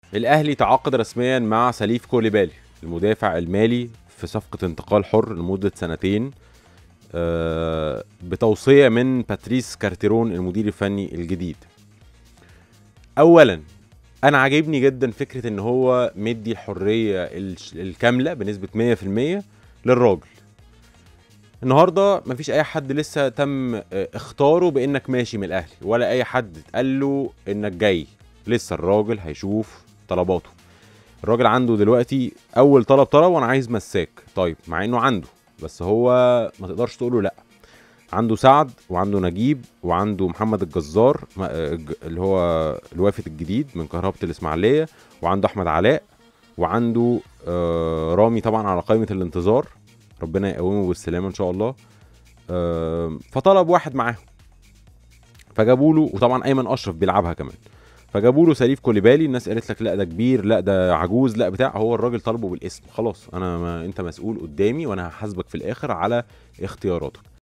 الاهلي تعاقد رسميا مع سليف كوليبالي المدافع المالي في صفقه انتقال حر لمده سنتين آه، بتوصيه من باتريس كارتيرون المدير الفني الجديد اولا انا عاجبني جدا فكره ان هو مدي الحريه الش- الكامله بنسبه 100% للراجل النهارده مفيش اي حد لسه تم آه، اختاره بانك ماشي من الاهلي ولا اي حد قال له انك جاي لسه الراجل هيشوف طلباته الراجل عنده دلوقتي اول طلب طلب وانا عايز مساك طيب مع انه عنده بس هو ما تقدرش تقول له لا عنده سعد وعنده نجيب وعنده محمد الجزار ما- آه، الج- اللي هو الوافد الجديد من كهربة الإسماعيلية وعنده أحمد علاء وعنده آه، رامي طبعا على قائمة الانتظار ربنا يقومه بالسلامة إن شاء الله آه، فطلب واحد معاهم فجابوا له وطبعا أيمن أشرف بيلعبها كمان فجابوا له سليف كوليبالي الناس قالت لك لا ده كبير لا ده عجوز لا بتاع هو الراجل طالبه بالاسم خلاص انا ما انت مسؤول قدامي وانا هحاسبك في الاخر على اختياراتك